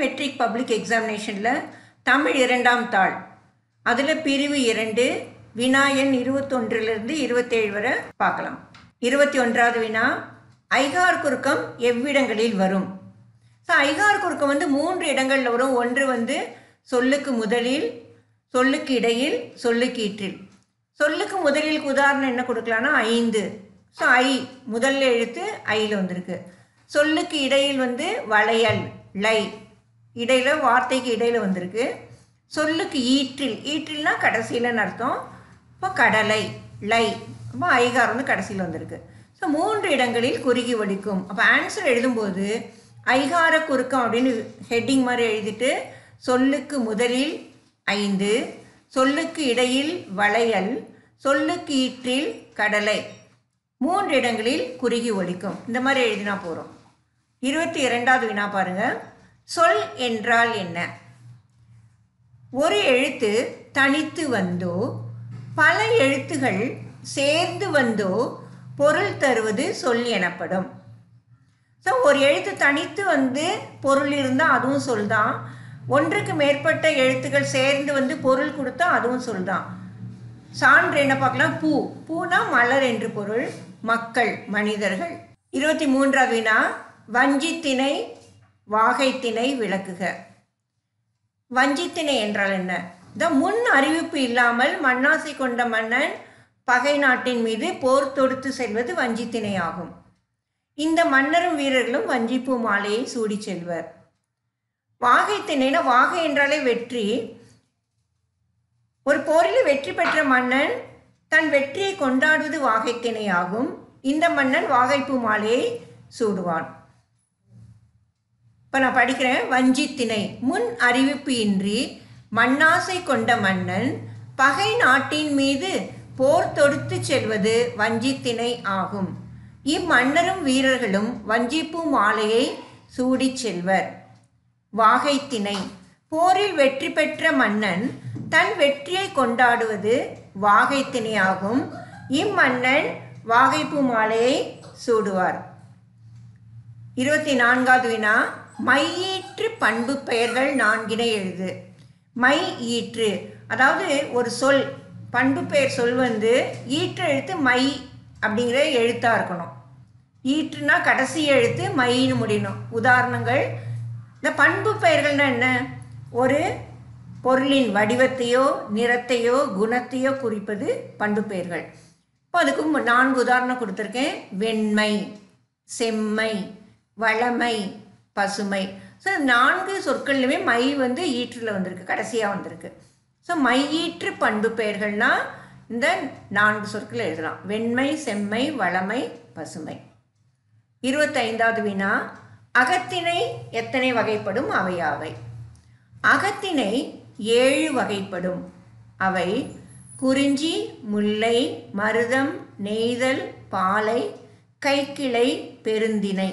matric public எக்ஸாமினேஷனில் Tamil இரண்டாம் தாள் அதில் பிரிவு இரண்டு வினா எண் இருபத்தொன்றிலிருந்து இருபத்தேழு வரை பார்க்கலாம் இருபத்தி ஒன்றாவது வினா ஐகார் குறுக்கம் எவ்விடங்களில் வரும் ஸோ ஐகார் குறுக்கம் வந்து மூன்று இடங்களில் வரும் ஒன்று வந்து சொல்லுக்கு முதலில் சொல்லுக்கு இடையில் சொல்லுக்கு ஈற்றில் சொல்லுக்கு முதலில் உதாரணம் என்ன கொடுக்கலான்னா ஐந்து ஸோ ஐ முதல் எழுத்து ஐயில் வந்திருக்கு சொல்லுக்கு இடையில் வந்து வளையல் லை இடையில் வார்த்தைக்கு இடையில் வந்திருக்கு சொல்லுக்கு ஈற்றில் ஈற்றில்னா கடைசியிலன்னு அர்த்தம் இப்போ கடலை லை அப்போ ஐகார் வந்து கடைசியில் வந்திருக்கு ஸோ மூன்று இடங்களில் குறுகி ஒலிக்கும் அப்போ ஆன்சர் எழுதும்போது ஐகார குறுக்கம் அப்படின்னு ஹெட்டிங் மாதிரி எழுதிட்டு சொல்லுக்கு முதலில் ஐந்து சொல்லுக்கு இடையில் வளையல் சொல்லுக்கு ஈற்றில் கடலை மூன்று இடங்களில் குறுகி ஒலிக்கும் இந்த மாதிரி எழுதினா போகிறோம் இருபத்தி இரண்டாவது வினா பாருங்க சொல் என்றால் என்ன ஒரு எழுத்து தனித்து வந்தோ பல எழுத்துகள் சேர்ந்து வந்தோ பொருள் தருவது சொல் எனப்படும் ஸோ ஒரு எழுத்து தனித்து வந்து பொருள் இருந்தால் அதுவும் சொல் தான் ஒன்றுக்கு மேற்பட்ட எழுத்துக்கள் சேர்ந்து வந்து பொருள் கொடுத்தா அதுவும் சொல் தான் சான்று என்ன பார்க்கலாம் பூ பூனா மலர் என்று பொருள் மக்கள் மனிதர்கள் இருபத்தி மூன்றாவது வினா வஞ்சித்திணை வாகைத்திணை விளக்குக வஞ்சித்திணை என்றால் என்ன இந்த முன் அறிவிப்பு இல்லாமல் மண்ணாசை கொண்ட மன்னன் பகை நாட்டின் மீது போர் தொடுத்து செல்வது வஞ்சித்திணை ஆகும் இந்த மன்னரும் வீரர்களும் வஞ்சிப்பூ மாலையை சூடி செல்வர் வாகை திணைனா வாகை என்றாலே வெற்றி ஒரு போரில் வெற்றி பெற்ற மன்னன் தன் வெற்றியை கொண்டாடுவது வாகை திணை ஆகும் இந்த மன்னன் வாகைப்பூ மாலையை சூடுவான் இப்போ நான் படிக்கிறேன் வஞ்சித்திணை முன் அறிவிப்பு இன்றி மண்ணாசை கொண்ட மன்னன் பகை நாட்டின் மீது போர் தொடுத்து செல்வது வஞ்சித்திணை ஆகும் இம்மன்னரும் வீரர்களும் வஞ்சிப்பூ மாலையை சூடிச் செல்வர் வாகைத்திணை போரில் வெற்றி பெற்ற மன்னன் தன் வெற்றியை கொண்டாடுவது வாகைத்திணையாகும் இம்மன்னன் வாகைப்பூ மாலையை சூடுவார் இருபத்தி நான்காவது வினா மையீற்று பண்பு பெயர்கள் நான்கினை எழுது மை ஈற்று அதாவது ஒரு சொல் பண்பு பெயர் சொல் வந்து ஈற்று எழுத்து மை அப்படிங்கிற எழுத்தாக இருக்கணும் ஈற்றுனா கடைசி எழுத்து மைன்னு முடியணும் உதாரணங்கள் இந்த பண்பு பெயர்கள்னா என்ன ஒரு பொருளின் வடிவத்தையோ நிறத்தையோ குணத்தையோ குறிப்பது பண்பு பெயர்கள் இப்போ அதுக்கு மு- நான்கு உதாரணம் கொடுத்துருக்கேன் வெண்மை செம்மை வளமை பசுமை ஸோ நான்கு சொற்கள்லையுமே மை வந்து ஈற்றில் வந்திருக்கு கடைசியாக வந்திருக்கு ஸோ மையீற்று பண்பு பெயர்கள்னா இந்த நான்கு சொற்கள் எழுதலாம் வெண்மை செம்மை வளமை பசுமை இருபத்தைந்தாவது வினா அகத்திணை எத்தனை வகைப்படும் அவையாவை அகத்திணை ஏழு வகைப்படும் அவை குறிஞ்சி முல்லை மருதம் நெய்தல் பாலை கைக்கிளை பெருந்திணை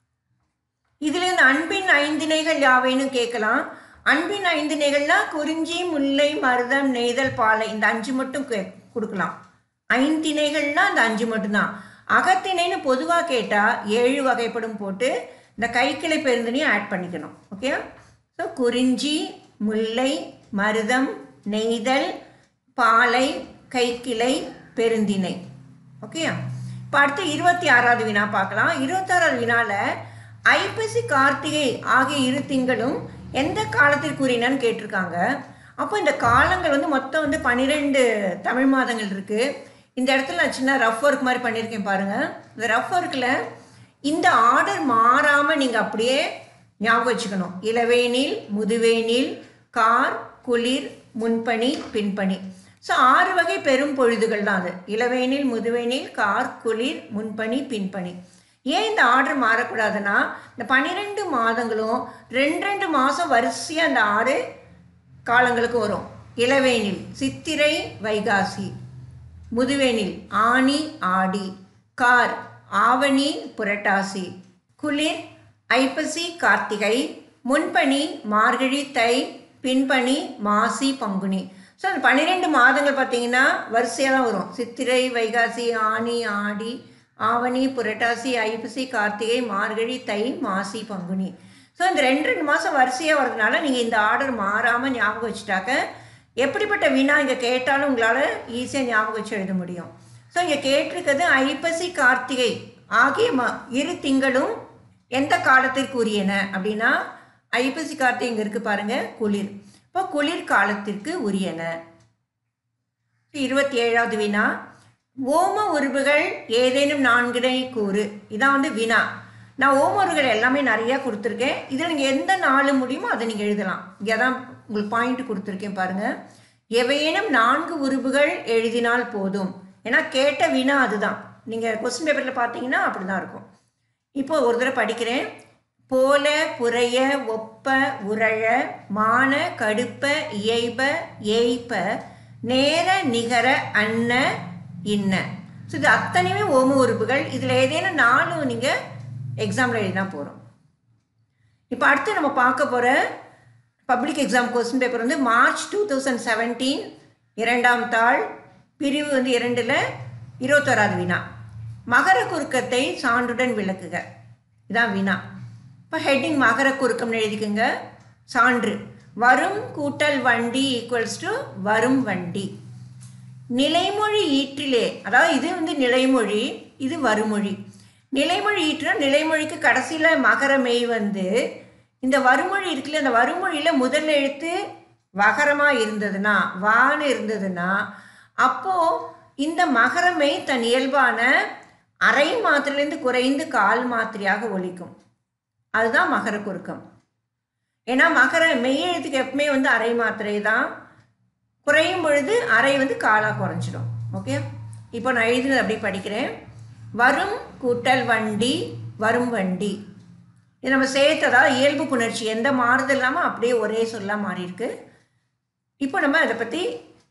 இதில் இந்த அன்பின் ஐந்திணைகள் யாவைன்னு கேட்கலாம் அன்பின் ஐந்திணைகள்னா குறிஞ்சி முல்லை மருதம் நெய்தல் பாலை இந்த அஞ்சு மட்டும் கே கொடுக்கலாம் ஐந்திணைகள்னா அந்த அஞ்சு மட்டும்தான் அகத்திணைன்னு பொதுவாக கேட்டால் ஏழு வகைப்படும் போட்டு இந்த கைக்கிளை பெருந்தினையும் ஆட் பண்ணிக்கணும் ஓகே ஸோ குறிஞ்சி முல்லை மருதம் நெய்தல் பாலை கைக்கிளை பெருந்திணை ஓகேயா இப்போ அடுத்து இருபத்தி ஆறாவது வினா பார்க்கலாம் இருபத்தாறாவது வினால ஐப்பசி கார்த்திகை ஆகிய இரு திங்களும் எந்த காலத்தில் கூறினான்னு கேட்டிருக்காங்க அப்போ இந்த காலங்கள் வந்து மொத்தம் வந்து பன்னிரெண்டு தமிழ் மாதங்கள் இருக்குது இந்த இடத்துல நான் சின்ன ரஃப் ஒர்க் மாதிரி பண்ணியிருக்கேன் பாருங்கள் இந்த ரஃப் ஒர்க்கில் இந்த ஆர்டர் மாறாமல் நீங்கள் அப்படியே ஞாபகம் வச்சுக்கணும் இளவேனில் முதுவேனில் கார் குளிர் முன்பனி பின்பனி ஸோ ஆறு வகை பெரும் பொழுதுகள் தான் அது இளவேனில் முதுவேனில் கார் குளிர் முன்பனி பின்பனி ஏன் இந்த ஆர்டர் மாறக்கூடாதுன்னா இந்த பன்னிரெண்டு மாதங்களும் ரெண்டு ரெண்டு மாதம் வரிசையாக அந்த ஆறு காலங்களுக்கு வரும் இளவேனில் சித்திரை வைகாசி முதுவேனில் ஆனி ஆடி கார் ஆவணி புரட்டாசி குளிர் ஐப்பசி கார்த்திகை முன்பனி மார்கழி தை பின்பனி மாசி பங்குனி ஸோ அந்த பன்னிரெண்டு மாதங்கள் பார்த்தீங்கன்னா வரிசையாக தான் வரும் சித்திரை வைகாசி ஆனி ஆடி ஆவணி புரட்டாசி ஐப்பசி கார்த்திகை மார்கழி தை மாசி பங்குனி ஸோ இந்த ரெண்டு ரெண்டு மாதம் வரிசையாக வரதுனால நீங்கள் இந்த ஆர்டர் மாறாமல் ஞாபகம் வச்சுட்டாக்க எப்படிப்பட்ட வினா இங்கே கேட்டாலும் உங்களால் ஈஸியாக ஞாபகம் வச்சு எழுத முடியும் ஸோ இங்கே கேட்டிருக்கிறது ஐப்பசி கார்த்திகை ஆகிய ம இரு திங்களும் எந்த காலத்திற்கு உரியன அப்படின்னா ஐப்பசி கார்த்திகை இங்கே இருக்குது பாருங்கள் குளிர் இப்போ குளிர் காலத்திற்கு உரியன இருபத்தி ஏழாவது வினா ஓம உருவுகள் ஏதேனும் நான்கினை கூறு இதான் வந்து வினா நான் ஓம உருவுகள் எல்லாமே நிறையா கொடுத்துருக்கேன் இதில் நீங்கள் எந்த நாலு முடியுமோ அதை நீங்கள் எழுதலாம் இங்கே தான் உங்களுக்கு பாயிண்ட் கொடுத்துருக்கேன் பாருங்கள் எவையேனும் நான்கு உருவுகள் எழுதினால் போதும் ஏன்னா கேட்ட வினா அதுதான் நீங்கள் கொஸ்டின் பேப்பரில் பார்த்தீங்கன்னா அப்படி தான் இருக்கும் இப்போ ஒரு தடவை படிக்கிறேன் போல புறைய ஒப்ப உரழ மான கடுப்ப இயைப ஏய்ப்ப நேர நிகர அன்ன இன்ன ஸோ இது அத்தனையுமே ஓம உறுப்புகள் இதில் ஏதேனும் நாலு நீங்கள் எக்ஸாமில் எழுதினா போகிறோம் இப்போ அடுத்து நம்ம பார்க்க போகிற பப்ளிக் எக்ஸாம் கொஸ்டின் பேப்பர் வந்து மார்ச் டூ தௌசண்ட் செவன்டீன் இரண்டாம் தாள் பிரிவு வந்து இரண்டில் இருபத்தோராது வினா மகர குறுக்கத்தை சான்றுடன் விளக்குக இதான் வினா இப்போ ஹெட்டிங் மகர குறுக்கம்னு எழுதிக்கோங்க சான்று வரும் கூட்டல் வண்டி ஈக்குவல்ஸ் டு வரும் வண்டி நிலைமொழி ஈற்றிலே அதாவது இது வந்து நிலைமொழி இது வருமொழி நிலைமொழி ஈற்றுனா நிலைமொழிக்கு கடைசியில் மகர மெய் வந்து இந்த வருமொழி இருக்குல்ல அந்த வருமொழியில் முதல் எழுத்து வகரமாக இருந்ததுன்னா வான்னு இருந்ததுன்னா அப்போது இந்த மகரமை தன் இயல்பான அரை மாத்திரையிலேருந்து குறைந்து கால் மாத்திரையாக ஒலிக்கும் அதுதான் மகர குறுக்கம் ஏன்னா மகர மெய்யெழுத்துக்கு எப்பவுமே வந்து அரை மாத்திரை தான் குறையும் பொழுது அரை வந்து காலாக குறைஞ்சிடும் ஓகே இப்போ நான் எழுதினது அப்படி படிக்கிறேன் வரும் கூட்டல் வண்டி வரும் வண்டி இது நம்ம சேர்த்ததா இயல்பு புணர்ச்சி எந்த மாறுதல் இல்லாமல் அப்படியே ஒரே சொல்லாக மாறி இருக்கு இப்போ நம்ம அதை பற்றி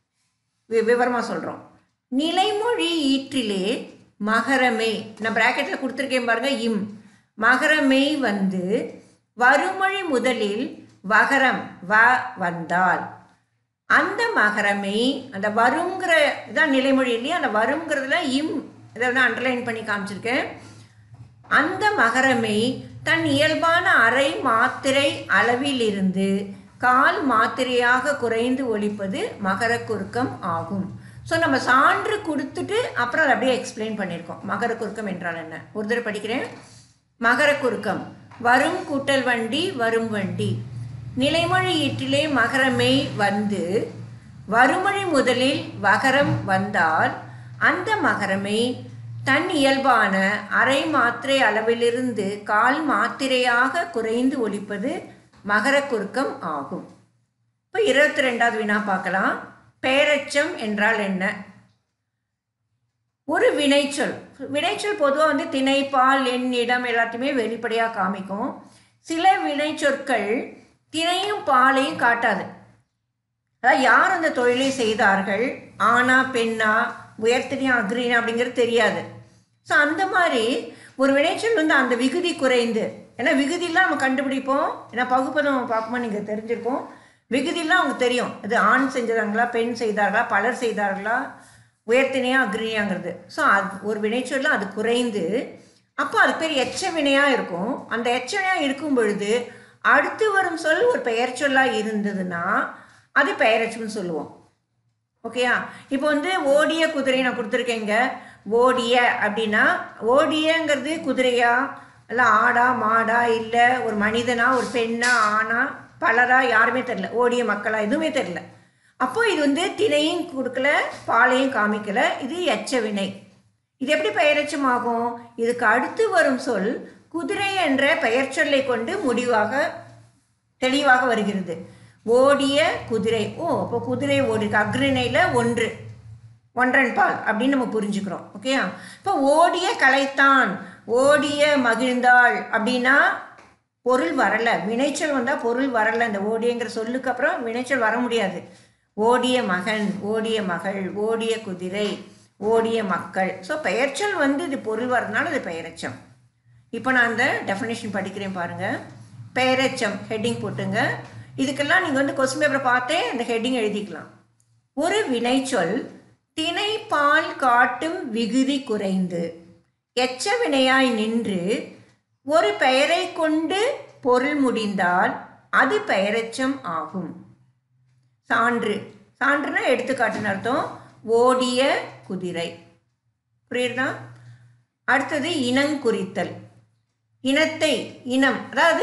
வி விவரமாக சொல்கிறோம் நிலைமொழி ஈற்றிலே மகரமே நான் ப்ராக்கெட்டில் கொடுத்துருக்கேன் பாருங்கள் இம் மகரமே வந்து வருமொழி முதலில் வகரம் வ வந்தால் அந்த மகரமே அந்த வருங்கிற இதான் நிலைமொழி இல்லையா அந்த வருங்கிறதுல இம் இதை வந்து அண்டர்லைன் பண்ணி காமிச்சிருக்கேன் அந்த மகரமே தன் இயல்பான அரை மாத்திரை அளவிலிருந்து கால் மாத்திரையாக குறைந்து ஒழிப்பது மகர குறுக்கம் ஆகும் ஸோ நம்ம சான்று கொடுத்துட்டு அப்புறம் அதை அப்படியே எக்ஸ்பிளைன் பண்ணியிருக்கோம் மகர குறுக்கம் என்றால் என்ன ஒரு தடவை படிக்கிறேன் மகர குறுக்கம் வரும் கூட்டல் வண்டி வரும் வண்டி நிலைமொழி ஈட்டிலே மகரமே வந்து வருமொழி முதலில் வகரம் வந்தால் அந்த மகரமே தன் இயல்பான அரை மாத்திரை அளவிலிருந்து கால் மாத்திரையாக குறைந்து ஒலிப்பது மகர குறுக்கம் ஆகும் இப்போ இருபத்தி ரெண்டாவது வினா பார்க்கலாம் பெயரச்சம் என்றால் என்ன ஒரு வினைச்சொல் வினைச்சொல் பொதுவாக வந்து திணை பால் எண் இடம் எல்லாத்தையுமே வெளிப்படையாக காமிக்கும் சில வினைச்சொற்கள் திணையும் பாலையும் காட்டாது அதாவது யார் அந்த தொழிலை செய்தார்கள் ஆனா பெண்ணா உயர்த்தினியா அக்ரீனா அப்படிங்கிறது தெரியாது ஸோ அந்த மாதிரி ஒரு வினைச்சொல் வந்து அந்த விகுதி குறைந்து ஏன்னா விகுதியெலாம் நம்ம கண்டுபிடிப்போம் ஏன்னா பகுப்பதம் பார்க்கும்போது நீங்கள் தெரிஞ்சிருப்போம் விகுதியெலாம் அவங்க தெரியும் இது ஆண் செஞ்சாங்களா பெண் செய்தார்களா பலர் செய்தார்களா உயர்த்தினையா அக்ரியாங்கிறது ஸோ அது ஒரு வினைச்சொல்ல அது குறைந்து அப்போ அது பேர் எச்ச வினையாக இருக்கும் அந்த எச்ச வினையாக இருக்கும் பொழுது அடுத்து வரும் சொல் ஒரு பெயர் சொல்லாக இருந்ததுன்னா அது பெயரச்சம்னு சொல்லுவோம் ஓகேயா இப்போ வந்து ஓடிய குதிரை நான் கொடுத்துருக்கேங்க ஓடிய அப்படின்னா ஓடியங்கிறது குதிரையா இல்லை ஆடா மாடா இல்லை ஒரு மனிதனா ஒரு பெண்ணா ஆணா பலரா யாருமே தெரில ஓடிய மக்களா எதுவுமே தெரில அப்போ இது வந்து திணையும் கொடுக்கல பாலையும் காமிக்கல இது எச்ச வினை இது எப்படி பெயரச்சம் ஆகும் இதுக்கு அடுத்து வரும் சொல் குதிரை என்ற பெயர் சொல்லை கொண்டு முடிவாக தெளிவாக வருகிறது ஓடிய குதிரை ஓ அப்போ குதிரை ஓடிருக்கு அக்ரிணையில் ஒன்று ஒன்றன் பால் அப்படின்னு நம்ம புரிஞ்சுக்கிறோம் ஓகேயா இப்போ ஓடிய கலைத்தான் ஓடிய மகிழ்ந்தாள் அப்படின்னா பொருள் வரலை வினைச்சொல் வந்தால் பொருள் வரலை இந்த ஓடியங்கிற சொல்லுக்கு அப்புறம் வினைச்சொல் வர முடியாது ஓடிய மகன் ஓடிய மகள் ஓடிய குதிரை ஓடிய மக்கள் ஸோ பெயர்ச்சொல் வந்து இது பொருள் வரதுனால இது பெயரச்சம் இப்போ நான் அந்த டெஃபினேஷன் படிக்கிறேன் பாருங்கள் பெயரச்சம் ஹெட்டிங் போட்டுங்க இதுக்கெல்லாம் நீங்கள் வந்து கொஸ்டின் பேப்பரை பார்த்தே அந்த ஹெட்டிங் எழுதிக்கலாம் ஒரு வினைச்சொல் திணை பால் காட்டும் விகுதி குறைந்து எச்ச வினையாய் நின்று ஒரு பெயரை கொண்டு பொருள் முடிந்தால் அது பெயரெச்சம் ஆகும் சான்று சான்றுனா எடுத்துக்காட்டுன்னு அர்த்தம் ஓடிய குதிரை புரியுதா அடுத்தது இனங்குறித்தல் இனத்தை இனம் அதாவது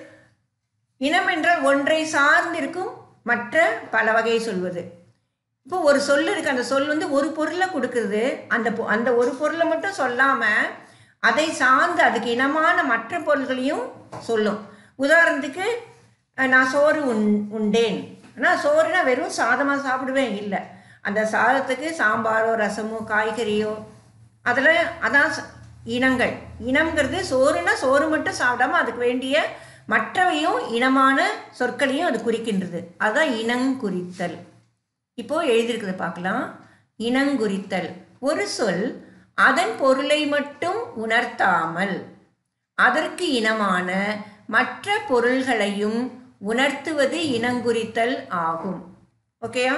இனம் என்றால் ஒன்றை சார்ந்திருக்கும் மற்ற பல வகையை சொல்வது இப்போ ஒரு சொல் இருக்கு அந்த சொல் வந்து ஒரு பொருளை கொடுக்குறது அந்த பொ- அந்த ஒரு பொருளை மட்டும் சொல்லாமல் அதை சார்ந்து அதுக்கு இனமான மற்ற பொருள்களையும் சொல்லும் உதாரணத்துக்கு அஹ், நான் சோறு உண் உண்டேன் ஆனால் சோறுனா வெறும் சாதமாக சாப்பிடுவேன் இல்லை அந்த சாதத்துக்கு சாம்பாரோ ரசமோ காய்கறியோ அதில் அதான் ச- இனங்கள் இனம்ங்கிறது சோறுனா சோறு மட்டும் சாப்பிடாம அதுக்கு வேண்டிய மற்றவையும் இனமான சொற்களையும் அது குறிக்கின்றது அதுதான் இனங்குறித்தல் இப்போ எழுதியிருக்கிறத பார்க்கலாம் இனங்குறித்தல் ஒரு சொல் அதன் பொருளை மட்டும் உணர்த்தாமல் அதற்கு இனமான மற்ற பொருள்களையும் உணர்த்துவது இனங்குறித்தல் ஆகும் ஓகேயா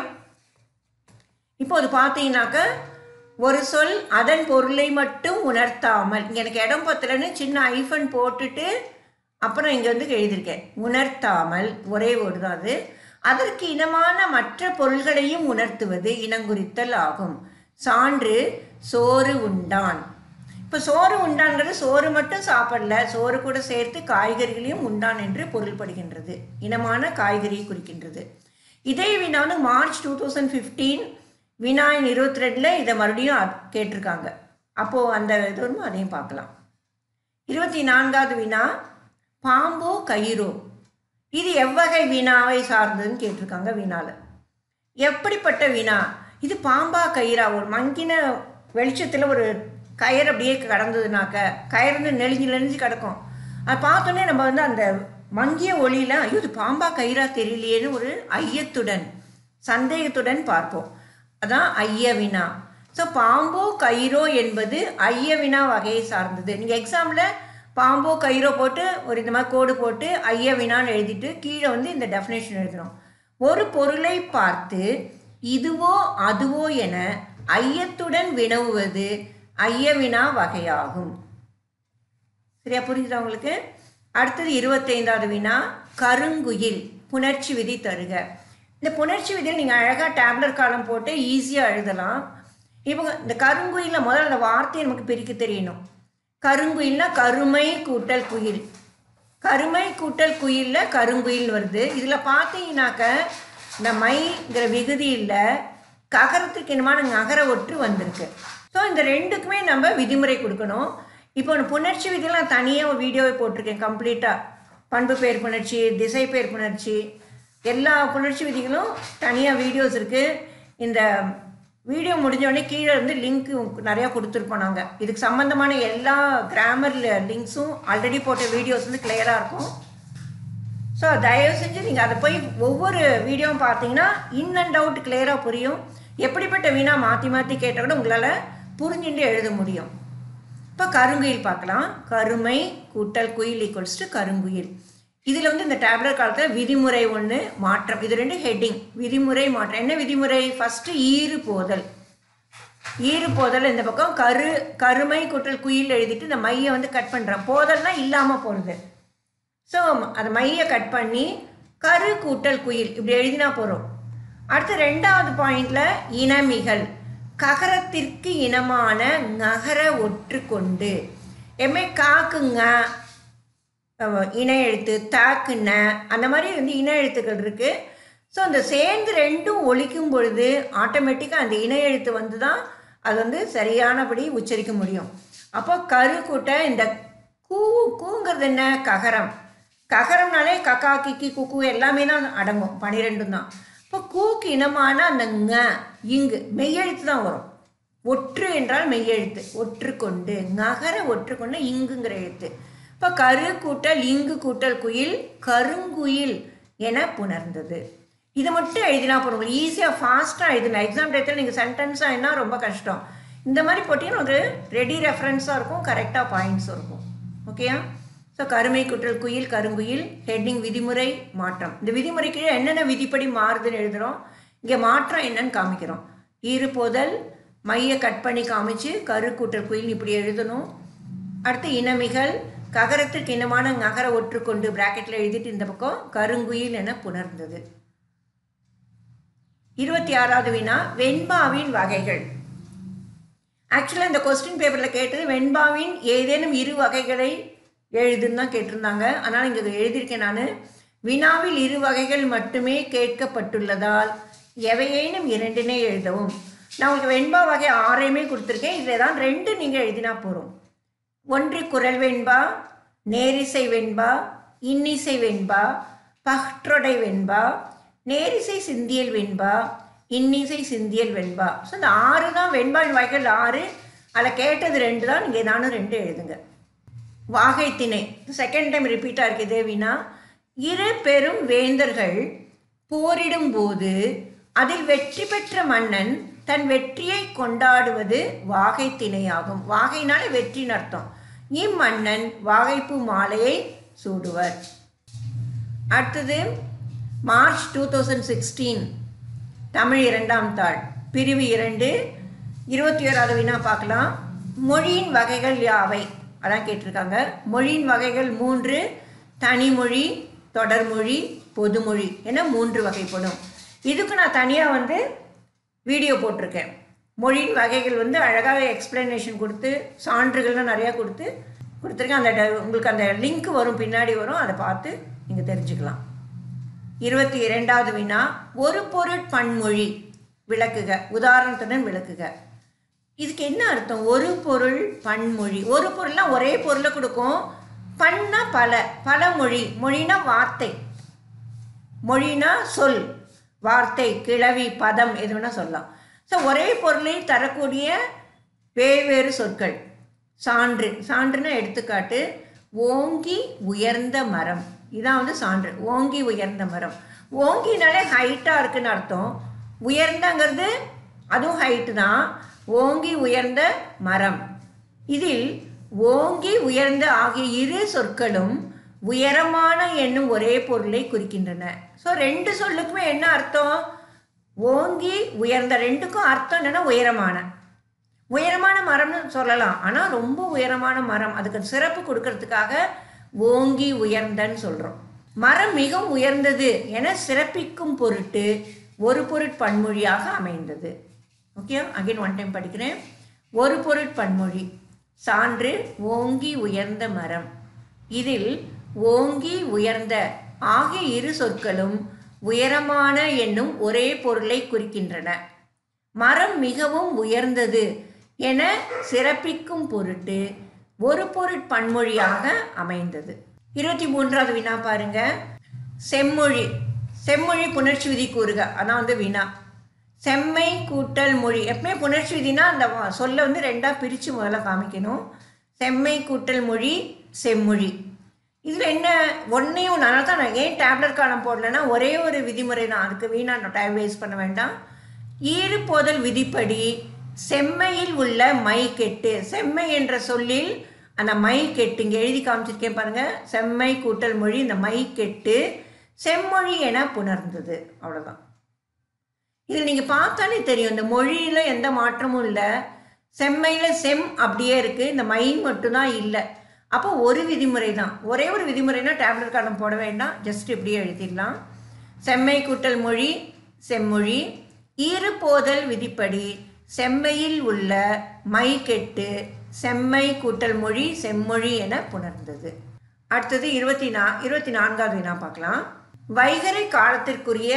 இப்போ அது பார்த்தீங்கன்னாக்க ஒரு சொல் அதன் பொருளை மட்டும் உணர்த்தாமல் இங்கே எனக்கு இடம் பத்தலன்னு சின்ன ஐஃபன் போட்டுட்டு அப்புறம் இங்கே வந்து எழுதியிருக்கேன் உணர்த்தாமல் ஒரே ஒரு தான் அது அதற்கு இனமான மற்ற பொருள்களையும் உணர்த்துவது இனங்குறித்தல் ஆகும் சான்று சோறு உண்டான் இப்போ சோறு உண்டான்றது சோறு மட்டும் சாப்பிடல சோறு கூட சேர்த்து காய்கறிகளையும் உண்டான் என்று பொருள்படுகின்றது இனமான காய்கறியை குறிக்கின்றது இதே வினா வந்து மார்ச் டூ தௌசண்ட் ஃபிஃப்டீன் வினாயின் இருபத்தி ரெண்டில் இதை மறுபடியும் அப்- கேட்டிருக்காங்க அப்போது அந்த இது வருமோ அதையும் பார்க்கலாம் இருபத்தி நான்காவது வினா பாம்போ கயிறோ இது எவ்வகை வினாவை சார்ந்ததுன்னு கேட்டிருக்காங்க வினால எப்படிப்பட்ட வினா இது பாம்பா கயிறா ஒரு மங்கின வெளிச்சத்தில் ஒரு கயிறு அப்படியே கடந்ததுனாக்க கயிறு வந்து நெளிஞ்சு நெளிஞ்சு கிடக்கும் அதை பார்த்தோன்னே நம்ம வந்து அந்த மங்கிய ஒளியில் ஐயோ இது பாம்பா கயிறா தெரியலையேன்னு ஒரு ஐயத்துடன் சந்தேகத்துடன் பார்ப்போம் அதான் ஐய வினா ஸோ பாம்போ கயிறோ என்பது ஐய வினா வகையை சார்ந்தது நீங்கள் எக்ஸாமில் பாம்போ கயிறோ போட்டு ஒரு இந்த மாதிரி கோடு போட்டு ஐய வினான்னு எழுதிட்டு கீழே வந்து இந்த டெஃபினேஷன் எழுதணும் ஒரு பொருளை பார்த்து இதுவோ அதுவோ என ஐயத்துடன் வினவுவது ஐய வினா வகையாகும் சரியா புரிஞ்சுதா உங்களுக்கு அடுத்தது இருபத்தைந்தாவது வினா கருங்குயில் புணர்ச்சி விதி தருக இந்த புணர்ச்சி விதியில் நீங்கள் அழகாக டேப்லெட் காலம் போட்டு ஈஸியாக எழுதலாம் இப்போ இந்த கருங்குயிலில் முதல்ல அந்த வார்த்தையை நமக்கு பிரிக்க தெரியணும் கருங்குயில்னா கருமை கூட்டல் குயில் கருமை கூட்டல் குயிலில் கருங்குயில் வருது இதில் பார்த்தீங்கன்னாக்க இந்த மைங்கிற விகுதியில் ககரத்துக்கு என்னமான நகர ஒற்று வந்திருக்கு ஸோ இந்த ரெண்டுக்குமே நம்ம விதிமுறை கொடுக்கணும் இப்போ நான் புணர்ச்சி விதியெல்லாம் தனியாக ஒரு வீடியோவை போட்டிருக்கேன் கம்ப்ளீட்டாக பண்பு பெயர் புணர்ச்சி திசை பெயர் புணர்ச்சி எல்லா புணர்ச்சி விதிகளும் தனியாக வீடியோஸ் இருக்குது இந்த வீடியோ முடிஞ்ச உடனே கீழே வந்து லிங்க் நிறையா கொடுத்துருப்போம் நாங்கள் இதுக்கு சம்மந்தமான எல்லா கிராமர் லிங்க்ஸும் ஆல்ரெடி போட்ட வீடியோஸ் வந்து கிளியராக இருக்கும் ஸோ தயவு செஞ்சு நீங்கள் அதை போய் ஒவ்வொரு வீடியோவும் பார்த்தீங்கன்னா இன் அண்ட் அவுட் கிளியராக புரியும் எப்படிப்பட்ட வீணா மாற்றி மாற்றி கேட்டால் கூட உங்களால் புரிஞ்சுட்டு எழுத முடியும் இப்போ கருங்குயில் பார்க்கலாம் கருமை கூட்டல் குயில் ஈக்குவல்ஸ் டு கருங்குயில் இதில் வந்து இந்த டேப்லெட் காலத்தில் விதிமுறை ஒன்று மாற்றம் இது ரெண்டு ஹெட்டிங் விதிமுறை மாற்றம் என்ன விதிமுறை ஃபஸ்ட்டு ஈறு போதல் ஈறு போதல் இந்த பக்கம் கரு கருமை கூட்டல் குயில் எழுதிட்டு இந்த மையை வந்து கட் பண்ணுறேன் போதல்னா இல்லாமல் போகிறது ஸோ அந்த மையை கட் பண்ணி கரு கூட்டல் குயில் இப்படி எழுதினா போகிறோம் அடுத்து ரெண்டாவது பாயிண்ட்ல இனமிகள் ககரத்திற்கு இனமான நகர ஒற்று கொண்டு எம்ஏ காக்குங்க அஹ், இன எழுத்து தாக்கு ந அந்த மாதிரி வந்து இன எழுத்துக்கள் இருக்குது ஸோ அந்த சேர்ந்து ரெண்டும் ஒலிக்கும் பொழுது ஆட்டோமேட்டிக்காக அந்த இன எழுத்து வந்து தான் அது வந்து சரியானபடி உச்சரிக்க முடியும் அப்போ கரு கூட்ட இந்த கூ கூங்கிறது என்ன ககரம் ககரம்னாலே கக்கா கிக்கி குக்கு எல்லாமே தான் அடங்கும் பனிரெண்டும் தான் இப்போ கூக்கு இனமான அந்த ங இங்கு மெய்யெழுத்து தான் வரும் ஒற்று என்றால் மெய்யெழுத்து ஒற்று கொண்டு நகர ஒற்று கொண்டு இங்குங்கிற எழுத்து இப்போ கரு கூட்டல் இங்கு கூட்டல் குயில் கருங்குயில் என புணர்ந்தது இது மட்டும் எழுதினா போதும் உங்களுக்கு ஈஸியாக ஃபாஸ்ட்டாக எழுதணும் எக்ஸாம் டயத்தில் நீங்கள் சென்டென்ஸாக என்ன ரொம்ப கஷ்டம் இந்த மாதிரி போட்டிங்கன்னா உங்களுக்கு ரெடி ரெஃபரன்ஸாக இருக்கும் கரெக்டாக பாயிண்ட்ஸும் இருக்கும் ஓகேயா ஸோ கருமை குற்றல் குயில் கருங்குயில் ஹெட்டிங் விதிமுறை மாற்றம் இந்த விதிமுறை கீழே என்னென்ன விதிப்படி மாறுதுன்னு எழுதுகிறோம் இங்கே மாற்றம் என்னன்னு காமிக்கிறோம் ஈறுபோதல் மையை கட் பண்ணி காமிச்சு கரு கூட்டல் குயில் இப்படி எழுதணும் அடுத்து இனமிகள் ககரத்திற்கு இனமான நகர ஒற்றுக்கொண்டு பிராக்கெட்டில் எழுதிட்டு இந்த பக்கம் கருங்குயில் என புணர்ந்தது இருபத்தி ஆறாவது வினா வெண்பாவின் வகைகள் ஆக்சுவலாக இந்த கொஸ்டின் பேப்பரில் கேட்டது வெண்பாவின் ஏதேனும் இரு வகைகளை எழுதுன்னு தான் கேட்டிருந்தாங்க அதனால் இங்கே எழுதியிருக்கேன் நான் வினாவில் இரு வகைகள் மட்டுமே கேட்கப்பட்டுள்ளதால் எவையேனும் இரண்டினை எழுதவும் நான் உங்களுக்கு வெண்பா வகை ஆறையுமே கொடுத்துருக்கேன் இதில் தான் ரெண்டு நீங்கள் எழுதினா போகிறோம் ஒன்று குரல் வெண்பா நேரிசை வெண்பா இன்னிசை வெண்பா பஹ்ற்றொடை வெண்பா நேரிசை சிந்தியல் வெண்பா இன்னிசை சிந்தியல் வெண்பா ஸோ இந்த ஆறு தான் வெண்பாவின் வகைகள் ஆறு அதில் கேட்டது ரெண்டு தான் நீங்கள் ஏதானும் ரெண்டு எழுதுங்க வாகை திணை செகண்ட் டைம் ரிப்பீட்டாக இருக்குது தேவினா இரு பெரும் வேந்தர்கள் போரிடும் போது அதில் வெற்றி பெற்ற மன்னன் தன் வெற்றியை கொண்டாடுவது வாகை திணையாகும் வாகைனால வெற்றின்னு அர்த்தம் இம்மன்னன் வாகைப்பூ மாலையை சூடுவர் அடுத்தது March two thousand sixteen Tamil இரண்டாம் தாள் பிரிவு இரண்டு இருபத்தி ஓராவது வினா பார்க்கலாம் மொழியின் வகைகள் யாவை அதான் கேட்டிருக்காங்க மொழியின் வகைகள் மூன்று தனிமொழி தொடர்மொழி பொதுமொழி என மூன்று வகைப்படும் இதுக்கு நான் தனியாக வந்து வீடியோ போட்டிருக்கேன் மொழியின் வகைகள் வந்து அழகாக எக்ஸ்பிளனேஷன் கொடுத்து சான்றுகள்லாம் நிறையா கொடுத்து கொடுத்துருக்கேன் அந்த ட- உங்களுக்கு அந்த லிங்க் வரும் பின்னாடி வரும் அதை பார்த்து நீங்கள் தெரிஞ்சுக்கலாம் இருபத்தி இரண்டாவது வினா ஒரு பொருட் பன்மொழி விளக்குக உதாரணத்துடன் விளக்குக இதுக்கு என்ன அர்த்தம் ஒரு பொருள் பன்மொழி ஒரு பொருள்னா ஒரே பொருளை கொடுக்கும் பன்னா பல பல மொழி மொழினா வார்த்தை மொழினா சொல் வார்த்தை கிளவி பதம் எது வேணால் சொல்லலாம் ஸோ ஒரே பொருளை தரக்கூடிய வேறு சொற்கள் சான்று சான்றுனா எடுத்துக்காட்டு ஓங்கி உயர்ந்த மரம் இதான் வந்து சான்று ஓங்கி உயர்ந்த மரம் ஓங்கினாலே ஹைட்டாக இருக்குன்னு அர்த்தம் உயர்ந்தங்கிறது அதுவும் ஹைட்டு தான் ஓங்கி உயர்ந்த மரம் இதில் ஓங்கி உயர்ந்த ஆகிய இரு சொற்களும் உயரமான என்னும் ஒரே பொருளை குறிக்கின்றன ஸோ ரெண்டு சொல்லுக்குமே என்ன அர்த்தம் ஓங்கி உயர்ந்த ரெண்டுக்கும் அர்த்தம் என்னன்னா உயரமான உயரமான மரம்னு சொல்லலாம் ஆனால் ரொம்ப உயரமான மரம் அதுக்கு சிறப்பு கொடுக்கறதுக்காக ஓங்கி உயர்ந்தன்னு சொல்கிறோம் மரம் மிகவும் உயர்ந்தது என சிறப்பிக்கும் பொருட்டு ஒரு பொருட் பன்மொழியாக அமைந்தது ஓகே அகைன் ஒன் டைம் படிக்கிறேன் ஒரு பொருட் பன்மொழி சான்று ஓங்கி உயர்ந்த மரம் இதில் ஓங்கி உயர்ந்த ஆகிய இரு சொற்களும் உயரமான என்னும் ஒரே பொருளை குறிக்கின்றன மரம் மிகவும் உயர்ந்தது என சிறப்பிக்கும் பொருட்டு ஒரு பொருட் பன்மொழியாக அமைந்தது இருபத்தி மூன்றாவது வினா பாருங்க செம்மொழி செம்மொழி புணர்ச்சி விதி கூறுக அதான் வந்து வினா செம்மை கூட்டல் மொழி எப்பவுமே புணர்ச்சி விதினா அந்த வ- சொல்லை வந்து ரெண்டாக பிரித்து முதல்ல காமிக்கணும் செம்மை கூட்டல் மொழி செம்மொழி இதில் என்ன ஒன்றையும் ஒன்று அதனால தான் நான் ஏன் டேப்லெட் காலம் போடலைன்னா ஒரே ஒரு விதிமுறை தான் அதுக்கு வீணாக டைம் வேஸ்ட் பண்ண வேண்டாம் ஈறுபோதல் விதிப்படி செம்மையில் உள்ள மை கெட்டு செம்மை என்ற சொல்லில் அந்த மை கெட்டு இங்கே எழுதி காமிச்சிருக்கேன் பாருங்க செம்மை கூட்டல் மொழி இந்த மை கெட்டு செம்மொழி என புணர்ந்தது அவ்வளோதான் இதில் நீங்கள் பார்த்தாலே தெரியும் இந்த மொழியில் எந்த மாற்றமும் இல்லை செம்மையில் செம் அப்படியே இருக்குது இந்த மை மட்டும்தான் இல்லை அப்போ ஒரு விதிமுறை தான் ஒரே ஒரு விதிமுறைனா டேப்லெட் காலம் போட வேண்டாம் ஜஸ்ட் இப்படியே எழுதிடலாம் செம்மை கூட்டல் மொழி செம்மொழி ஈறுபோதல் விதிப்படி செம்மையில் உள்ள மை கெட்டு செம்மை கூட்டல் மொழி செம்மொழி என புணர்ந்தது அடுத்தது இருபத்தி நா இருபத்தி நான்காவது வினா பார்க்கலாம் வைகறை காலத்திற்குரிய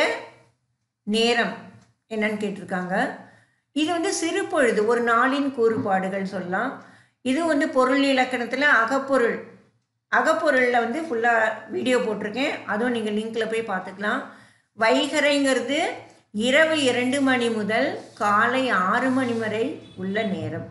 நேரம் என்னன்னு கேட்டிருக்காங்க இது வந்து சிறு பொழுது ஒரு நாளின் கூறுபாடுகள் சொல்லலாம் இது வந்து பொருள் இலக்கணத்தில் அகப்பொருள் அகப்பொருளில் வந்து ஃபுல்லாக வீடியோ போட்டிருக்கேன் அதுவும் நீங்கள் லிங்கில் போய் பார்த்துக்கலாம் வைகரைங்கிறது இரவு இரண்டு மணி முதல் காலை ஆறு மணி வரை உள்ள நேரம்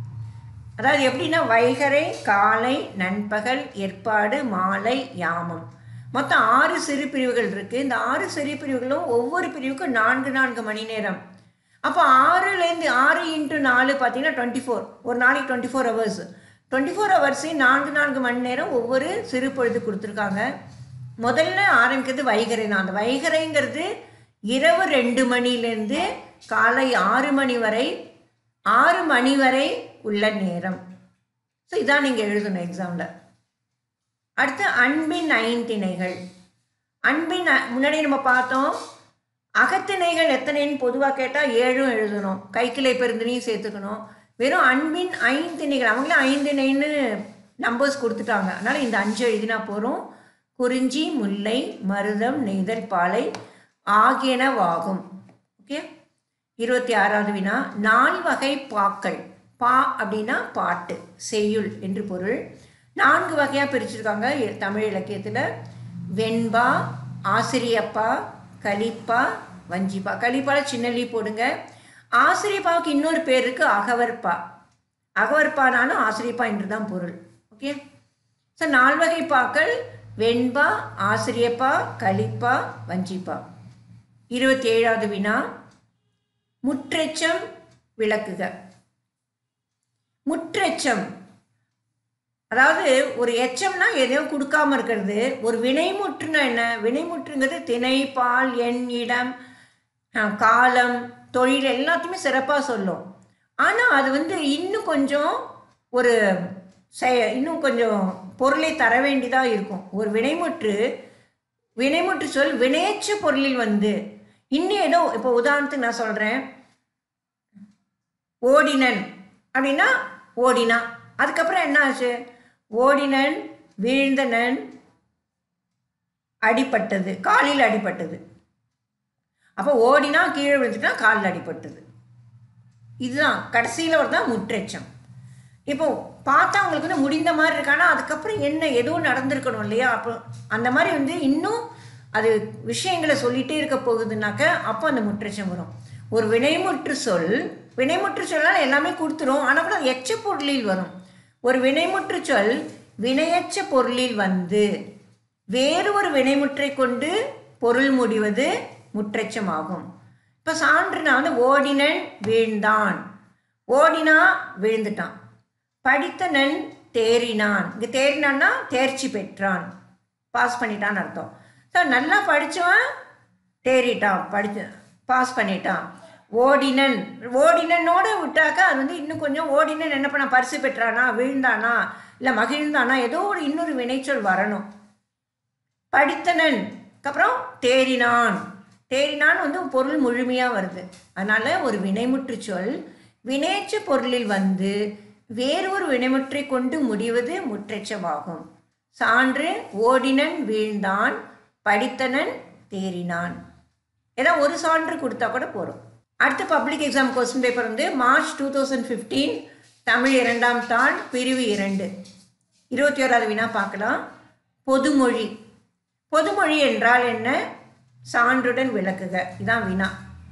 அதாவது எப்படின்னா வைகறை காலை நண்பகல் ஏற்பாடு மாலை யாமம் மொத்தம் ஆறு சிறு பிரிவுகள் இருக்குது இந்த ஆறு சிறு பிரிவுகளும் ஒவ்வொரு பிரிவுக்கும் நான்கு நான்கு மணி நேரம் அப்போ ஆறுலேருந்து ஆறு இன்ட்டு நாலு பார்த்தீங்கன்னா டுவெண்ட்டி ஃபோர் ஒரு நாளைக்கு twenty four hours twenty four ஹவர்ஸையும் நான்கு நான்கு மணி நேரம் ஒவ்வொரு சிறு பொழுது கொடுத்துருக்காங்க முதல்ல ஆரம்பிக்கிறது வைகறை தான் அந்த வைகறைங்கிறது இரவு ரெண்டு மணிலேருந்து காலை ஆறு மணி வரை ஆறு மணி வரை உள்ள நேரம் ஸோ இதான் நீங்கள் எழுதணும் எக்ஸாமில் அடுத்து அன்பின் ஐந்திணைகள் அன்பின் அ- முன்னாடி நம்ம பார்த்தோம் அகத்திணைகள் எத்தனைன்னு பொதுவாக கேட்டால் ஏழும் எழுதணும் கைக்கிளை பெருந்தினையும் சேர்த்துக்கணும் வெறும் அன்பின் ஐந்திணைகள் அவங்களே ஐந்திணைன்னு நம்பர்ஸ் கொடுத்துட்டாங்க அதனால் இந்த அஞ்சு எழுதினா போகிறோம் குறிஞ்சி முல்லை மருதம் நெய்தல் பாலை ஆகியனவாகும் ஓகே இருபத்தி ஆறாவது வினா நால்வகை பாக்கள் பா அப்படின்னா பாட்டு செய்யுள் என்று பொருள் நான்கு வகையாக பிரிச்சிருக்காங்க எ- தமிழ் இலக்கியத்தில் வெண்பா ஆசிரியப்பா கலிப்பா வஞ்சிப்பா கலிப்பால சின்னலி போடுங்க ஆசிரியப்பாவுக்கு இன்னொரு பேர் இருக்கு அகவற்பா அகவற்பானாலும் ஆசிரியப்பா என்று தான் பொருள் ஓகே ஸோ நால்வகை பாக்கள் வெண்பா ஆசிரியப்பா கலிப்பா வஞ்சிப்பா இருபத்தி ஏழாவது வினா முற்றெச்சம் விளக்குக முற்றெச்சம் அதாவது ஒரு எச்சம்னா எதையோ கொடுக்காம இருக்கிறது ஒரு வினைமுற்றுனா என்ன வினைமுற்றுங்கிறது திணை பால் எண் இடம் அஹ், காலம் தொழில் எல்லாத்தையுமே சிறப்பாக சொல்லும் ஆனால் அது வந்து இன்னும் கொஞ்சம் ஒரு செய இன்னும் கொஞ்சம் பொருளை தர வேண்டியதாக இருக்கும் ஒரு வினைமுற்று வினைமுற்று சொல் வினையச்ச பொருளில் வந்து இன்னும் ஏதோ இப்போ உதாரணத்துக்கு நான் சொல்கிறேன் ஓடினன் அப்படின்னா ஓடினா அதுக்கப்புறம் என்ன ஆச்சு ஓடினன் வீழ்ந்தனன் அடிபட்டது காலில் அடிபட்டது அப்போ ஓடினா கீழே விழுந்துட்டா காலில் அடிபட்டது இதுதான் கடைசியில் ஒரு தான் முற்றெச்சம் இப்போ பார்த்தா உங்களுக்கு வந்து முடிந்த மாதிரி இருக்கானா அதுக்கப்புறம் என்ன ஏதோ நடந்திருக்கணும் இல்லையா அப்போ அந்த மாதிரி வந்து இன்னும் அது விஷயங்களை சொல்லிட்டே இருக்க போகுதுனாக்க அப்போ அந்த முற்றெச்சம் வரும் ஒரு வினைமுற்று சொல் வினைமுற்று சொல்லால் எல்லாமே கொடுத்துரும் ஆனால் கூட அது எச்ச பொருளில் வரும் ஒரு வினைமுற்று சொல் வினையச்ச பொருளில் வந்து வேறு ஒரு வினைமுற்றை கொண்டு பொருள் முடிவது முற்றெச்சமாகும் இப்போ சான்று நான் வந்து ஓடினன் வீழ்ந்தான் ஓடினா விழுந்துட்டான் படித்தனன் தேறினான் இங்கே தேறினான்னா தேர்ச்சி பெற்றான் பாஸ் பண்ணிட்டான்னு அர்த்தம் ஸோ நல்லா படித்தவன் தேறிட்டான் படிச்சு பாஸ் பண்ணிட்டான் ஓடினன் ஓடினனோட விட்டாக்க அது வந்து இன்னும் கொஞ்சம் ஓடினன் என்ன பண்ண பரிசு பெற்றானா விழுந்தானா இல்லை மகிழ்ந்தானா ஏதோ ஒரு இன்னொரு வினைச்சொல் வரணும் படித்தனன் அப்புறம் தேறினான் தேறினான் வந்து பொருள் முழுமையாக வருது அதனால் ஒரு வினைமுற்று சொல் வினையற்ற பொருளில் வந்து வேறு ஒரு வினைமுற்றை கொண்டு முடிவது முற்றெச்சமாகும் சான்று ஓடினன் வீழ்ந்தான் படித்தனன் தேறினான் ஏதோ ஒரு சான்று கொடுத்தா கூட போதும் அடுத்த பப்ளிக் எக்ஸாம் கொஸ்டின் பேப்பர் வந்து March two thousand fifteen Tamil இரண்டாம் தாள் பிரிவு இரண்டு இருபத்தி ஓராவது வினா பார்க்கலாம் பொதுமொழி பொதுமொழி என்றால் என்ன சான்றுடன் விளக்குக இதான் வினா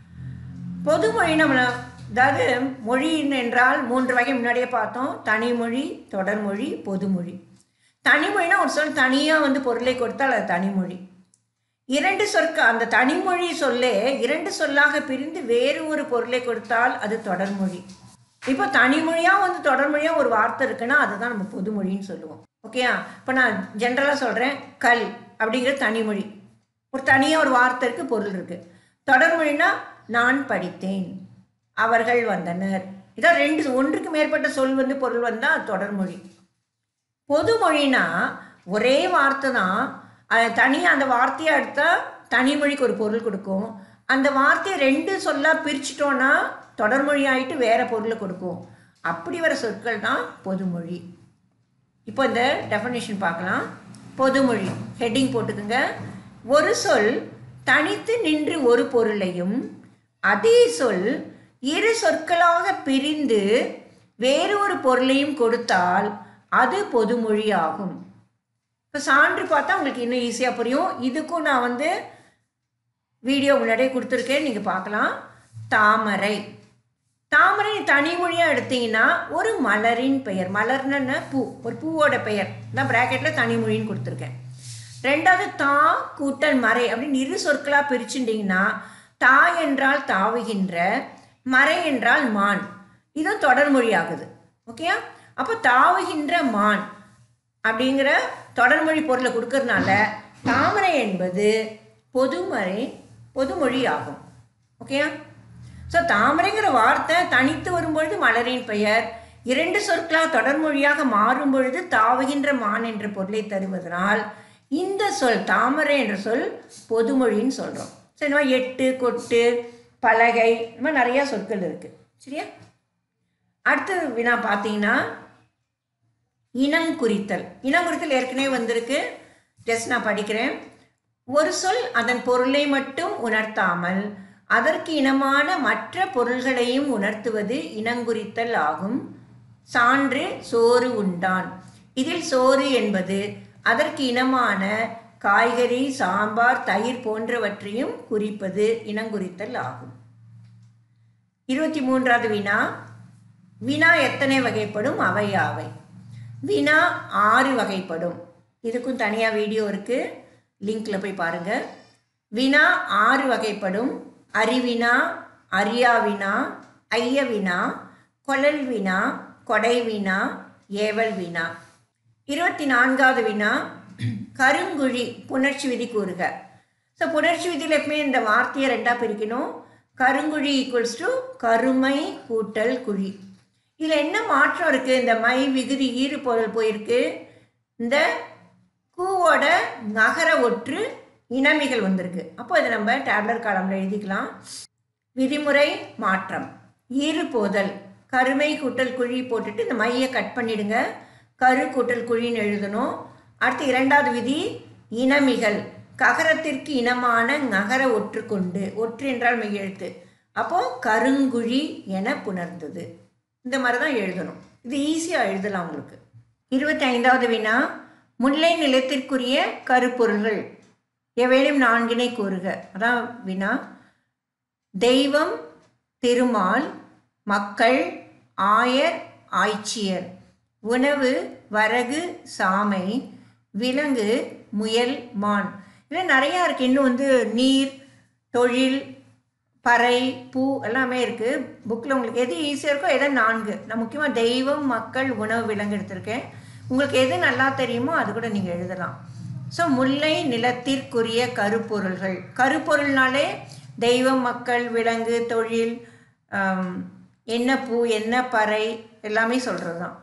பொதுமொழி நம்ம அதாவது மொழி என்றால் மூன்று வகை முன்னாடியே பார்த்தோம் தனிமொழி தொடர்மொழி பொதுமொழி தனிமொழினா ஒரு சொல் தனியாக வந்து பொருளை கொடுத்தால் அது தனிமொழி இரண்டு சொற்க அந்த தனிமொழி சொல்லே இரண்டு சொல்லாக பிரிந்து வேறு ஒரு பொருளை கொடுத்தால் அது தொடர்மொழி இப்போ தனிமொழியாக வந்து தொடர்மொழியாக ஒரு வார்த்தை இருக்குன்னா அதுதான் நம்ம பொதுமொழின்னு சொல்லுவோம் ஓகேயா இப்போ நான் ஜென்ரலாக சொல்கிறேன் கல் அப்படிங்கிறது தனிமொழி ஒரு தனியாக ஒரு வார்த்தை இருக்குது பொருள் இருக்குது தொடர்மொழினா நான் படித்தேன் அவர்கள் வந்தனர் இதான் ரெண்டு ஒன்றுக்கு மேற்பட்ட சொல் வந்து பொருள் வந்தால் அது தொடர்மொழி பொதுமொழினா ஒரே வார்த்தை தான் அது தனியாக அந்த வார்த்தையை எடுத்தால் தனிமொழிக்கு ஒரு பொருள் கொடுக்கும் அந்த வார்த்தையை ரெண்டு சொல்லாக பிரிச்சிட்டோன்னா தொடர்மொழி ஆயிட்டு வேற பொருளை கொடுக்கும் அப்படி வர சொற்கள் தான் பொதுமொழி இப்போ இந்த டெஃபனேஷன் பார்க்கலாம் பொதுமொழி ஹெட்டிங் போட்டுக்குங்க ஒரு சொல் தனித்து நின்று ஒரு பொருளையும் அதே சொல் இரு சொற்களாக பிரிந்து வேறு ஒரு பொருளையும் கொடுத்தால் அது பொதுமொழி ஆகும் இப்போ சான்று பார்த்தா உங்களுக்கு இன்னும் ஈஸியாக புரியும் இதுக்கும் நான் வந்து வீடியோ முன்னாடியே கொடுத்துருக்கேன் நீங்கள் பார்க்கலாம் தாமரை தாமரை தனிமொழியாக எடுத்தீங்கன்னா ஒரு மலரின் பெயர் மலர்னு பூ ஒரு பூவோட பெயர் நான் ப்ராக்கெட்டில் தனிமொழின்னு கொடுத்துருக்கேன் ரெண்டாவது தா கூட்டல் மறை அப்படின்னு இரு சொற்களாக பிரிச்சுட்டிங்கன்னா தா என்றால் தாவுகின்ற மறை என்றால் மான் இதுவும் தொடர்மொழி ஆகுது ஓகேயா அப்போ தாவுகின்ற மான் அப்படிங்கிற தொடர்மொழி பொருளை கொடுக்கறதுனால தாமரை என்பது பொதுமறை பொதுமொழி ஆகும் ஓகேயா ஸோ தாமரைங்கிற வார்த்தை தனித்து வரும்பொழுது மலரின் பெயர் இரண்டு சொற்களாக தொடர்மொழியாக மாறும் பொழுது தாவுகின்ற மான் என்ற பொருளை தருவதனால் இந்த சொல் தாமரை என்ற சொல் பொதுமொழின்னு சொல்கிறோம் சரி இந்த மாதிரி எட்டு கொட்டு பலகை இந்த மாதிரி நிறையா சொற்கள் இருக்குது சரியா அடுத்தது வினா பார்த்தீங்கன்னா இனங்குறித்தல் இனங்குறித்தல் ஏற்கனவே வந்திருக்கு ஜஸ்ட் நான் படிக்கிறேன் ஒரு சொல் அதன் பொருளை மட்டும் உணர்த்தாமல் அதற்கு இனமான மற்ற பொருள்களையும் உணர்த்துவது இனங்குறித்தல் ஆகும் சான்று சோறு உண்டான் இதில் சோறு என்பது அதற்கு இனமான காய்கறி சாம்பார் தயிர் போன்றவற்றையும் குறிப்பது இனங்குறித்தல் ஆகும் இருபத்தி மூன்றாவது வினா வினா எத்தனை வகைப்படும் அவை யாவை வினா ஆறு வகைப்படும் இதுக்கும் தனியாக வீடியோ இருக்குது லிங்க்கில் போய் பாருங்கள் வினா ஆறு வகைப்படும் அறிவினா அறியாவினா ஐயவினா கொழல் வினா கொடை வினா ஏவல் வினா இருபத்தி நான்காவது வினா கருங்குழி புணர்ச்சி விதி கூறுக ஸோ புணர்ச்சி விதியில் எப்பவுமே இந்த வார்த்தையை ரெண்டாக பிரிக்கணும் கருங்குழி ஈக்குவல்ஸ் டு கருமை கூட்டல் குழி இதில் என்ன மாற்றம் இருக்குது இந்த மை விகுதி ஈறு பொருள் போயிருக்கு இந்த கூவோட நகர ஒற்று இனமிகள் வந்திருக்கு அப்போ இதை நம்ம டேப்லர் காலமில் எழுதிக்கலாம் விதிமுறை மாற்றம் ஈறு போதல் கருமை கூட்டல் குழி போட்டுட்டு இந்த மையை கட் பண்ணிடுங்க கரு கூட்டல் குழின்னு எழுதணும் அடுத்து இரண்டாவது விதி இனமிகள் ககரத்திற்கு இனமான நகர ஒற்று கொண்டு ஒற்று என்றால் மெய் எழுத்து அப்போது கருங்குழி என புணர்ந்தது இந்த மாதிரி தான் எழுதணும் இது ஈஸியாக எழுதலாம் உங்களுக்கு இருபத்தி ஐந்தாவது வினா முல்லை நிலத்திற்குரிய கருப்பொருள்கள் எவையும் நான்கினை கூறுக அதான் வினா தெய்வம் திருமால் மக்கள் ஆயர் ஆய்ச்சியர் உணவு வரகு சாமை விலங்கு முயல் மான் இதில் நிறையா இருக்குது இன்னும் வந்து நீர் தொழில் பறை பூ எல்லாமே இருக்குது புக்கில் உங்களுக்கு எது ஈஸியாக இருக்கோ எதை நான்கு நான் முக்கியமாக தெய்வம் மக்கள் உணவு விலங்கு எடுத்திருக்கேன் உங்களுக்கு எது நல்லா தெரியுமோ அது கூட நீங்கள் எழுதலாம் ஸோ முல்லை நிலத்திற்குரிய கருப்பொருள்கள் கருப்பொருள்னாலே தெய்வம் மக்கள் விலங்கு தொழில் என்ன பூ என்ன பறை எல்லாமே சொல்கிறது தான்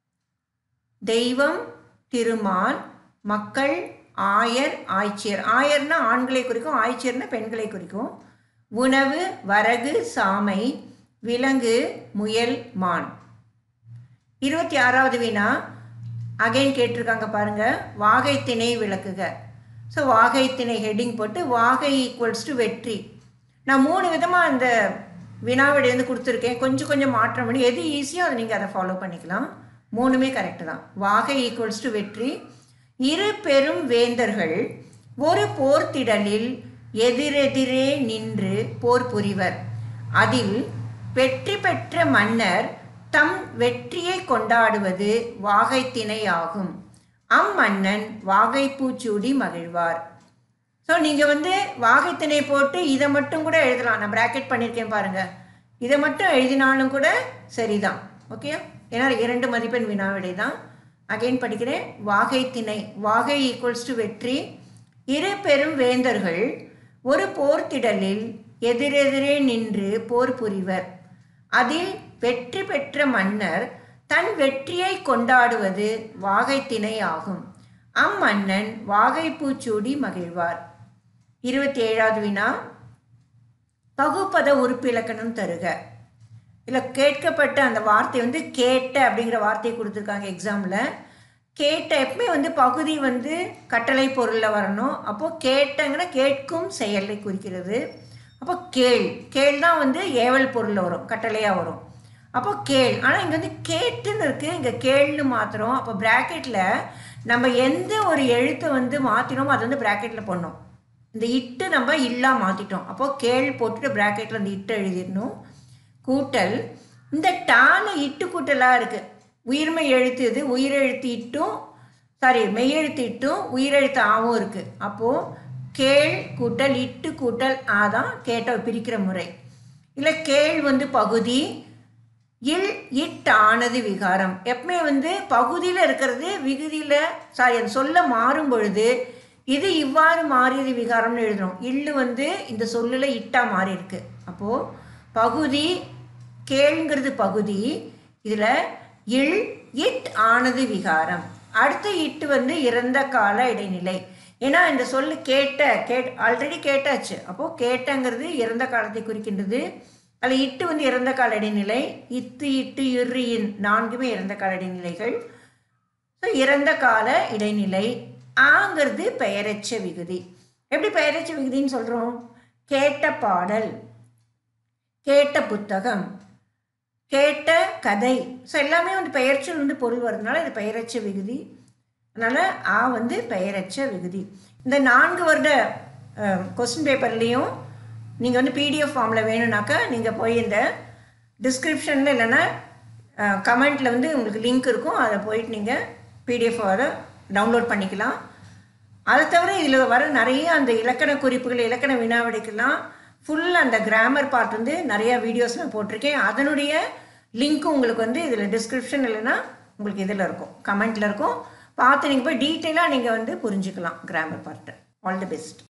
தெய்வம் திருமால் மக்கள் ஆயர் ஆய்ச்சியர் ஆயர்னா ஆண்களை குறிக்கும் ஆய்ச்சியர்னா பெண்களை குறிக்கும் உணவு வரகு சாமை விலங்கு முயல் மான் இருபத்தி ஆறாவது வினா அகைன் கேட்டிருக்காங்க பாருங்க வாகை திணை விளக்குக ஸோ வாகை திணை ஹெட்டிங் போட்டு வாகை ஈக்குவல்ஸ் டு வெற்றி நான் மூணு விதமாக அந்த வினாவிடை வந்து கொடுத்துருக்கேன் கொஞ்சம் கொஞ்சம் மாற்றம் பண்ணி எது ஈஸியோ அதை நீங்கள் அதை ஃபாலோ பண்ணிக்கலாம் மூணுமே கரெக்டு தான் வாகை ஈக்குவல்ஸ் டு வெற்றி இரு பெரும் வேந்தர்கள் ஒரு போர்த்திடலில் எதிரெதிரே நின்று போர் புரிவர் அதில் வெற்றி பெற்ற மன்னர் தம் வெற்றியை கொண்டாடுவது வாகைத்திணை ஆகும் அம்மன்னன் வாகைப்பூச்சூடி மகிழ்வார் ஸோ நீங்கள் வந்து வாகைத்திணை போட்டு இதை மட்டும் கூட எழுதலாம் நான் ப்ராக்கெட் பண்ணியிருக்கேன் பாருங்கள் இதை மட்டும் எழுதினாலும் கூட சரிதான் ஓகே ஏன்னா இரண்டு மதிப்பெண் வினாவிடை தான் அகைன் படிக்கிறேன் வாகை திணை வாகை ஈக்குவல்ஸ் டு வெற்றி இரு பெரும் வேந்தர்கள் ஒரு போர்த்திடலில் எதிரெதிரே நின்று போர் புரிவர் அதில் வெற்றி பெற்ற மன்னர் தன் வெற்றியை கொண்டாடுவது வாகை திணை ஆகும் அம்மன்னன் வாகைப்பூச்சூடி மகிழ்வார் இருபத்தி ஏழாவது வினா பகுப்பத உறுப்பிலக்கணம் தருக இதில் கேட்கப்பட்ட அந்த வார்த்தை வந்து கேட்ட அப்படிங்கிற வார்த்தையை கொடுத்துருக்காங்க எக்ஸாமில் கேட்ட எப்பவுமே வந்து பகுதி வந்து கட்டளை பொருளில் வரணும் அப்போது கேட்டங்கன்னா கேட்கும் செயலை குறிக்கிறது அப்போ கேள் கேள் தான் வந்து ஏவல் பொருளில் வரும் கட்டளையாக வரும் அப்போ கேள் ஆனால் இங்கே வந்து கேட்டுன்னு இருக்குது இங்கே கேள்னு மாத்திரம் அப்போ ப்ராக்கெட்டில் நம்ம எந்த ஒரு எழுத்தை வந்து மாற்றினோமோ அது வந்து ப்ராக்கெட்டில் பண்ணோம் இந்த இட்டு நம்ம இல்லா மாற்றிட்டோம் அப்போது கேள் போட்டுட்டு ப்ராக்கெட்டில் அந்த இட்டு எழுதிடணும் கூட்டல் இந்த டால இட்டு கூட்டலாக இருக்குது உயிர்மை எழுத்து இது உயிரெழுத்து இட்டும் சாரி மெய்யெழுத்து இட்டும் உயிரெழுத்து ஆவும் இருக்குது அப்போது கேள் கூட்டல் இட்டு கூட்டல் ஆ தான் கேட்ட பிரிக்கிற முறை இல்லை கேள் வந்து பகுதி இல் இட் ஆனது விகாரம் எப்பவுமே வந்து பகுதியில் இருக்கிறது விகுதியில் சாரி அது சொல்ல மாறும் பொழுது இது இவ்வாறு மாறியது விகாரம்னு எழுதுறோம் இல்லு வந்து இந்த சொல்லில் இட்டா மாறி இருக்கு அப்போது பகுதி கேளுங்கிறது பகுதி இதில் இல் இட் ஆனது விகாரம் அடுத்த இட்டு வந்து இறந்த கால இடைநிலை ஏன்னா இந்த சொல்லு கேட்ட கேட் ஆல்ரெடி கேட்டாச்சு அப்போது கேட்டங்கிறது இறந்த காலத்தை குறிக்கின்றது அதில் இட்டு வந்து இறந்த கால இடைநிலை இத்து இட்டு இரு இன் நான்குமே இறந்த கால இடைநிலைகள் ஸோ இறந்த கால இடைநிலை ஆங்கிறது பெயரச்ச விகுதி எப்படி பெயரச்ச விகுதின்னு சொல்கிறோம் கேட்ட பாடல் கேட்ட புத்தகம் கேட்ட கதை ஸோ எல்லாமே வந்து பெயர்ச்சல் வந்து பொருள் வரதுனால இது பெயரச்ச விகுதி அதனால் ஆ வந்து பெயரச்ச விகுதி இந்த நான்கு வருட கொஸ்டின் பேப்பர்லேயும் நீங்கள் வந்து பிடிஎஃப் ஃபார்மில் வேணும்னாக்கா நீங்கள் போய் இந்த டிஸ்கிரிப்ஷனில் இல்லைன்னா கமெண்ட்டில் வந்து உங்களுக்கு லிங்க் இருக்கும் அதை போயிட்டு நீங்கள் பிடிஎஃப் வர டவுன்லோட் பண்ணிக்கலாம் அதை தவிர இதில் வர நிறைய அந்த இலக்கண குறிப்புகள் இலக்கண வினாவடிக்கெல்லாம் ஃபுல் அந்த கிராமர் பார்ட் வந்து நிறைய வீடியோஸ் நான் போட்டிருக்கேன் அதனுடைய லிங்க்கும் உங்களுக்கு வந்து இதில் டிஸ்கிரிப்ஷன் இல்லைன்னா உங்களுக்கு இதில் இருக்கும் கமெண்ட்டில் இருக்கும் பார்த்து நீங்கள் போய் டீட்டெயிலாக நீங்கள் வந்து புரிஞ்சுக்கலாம் கிராமர் பார்ட்டை ஆல் தி பெஸ்ட்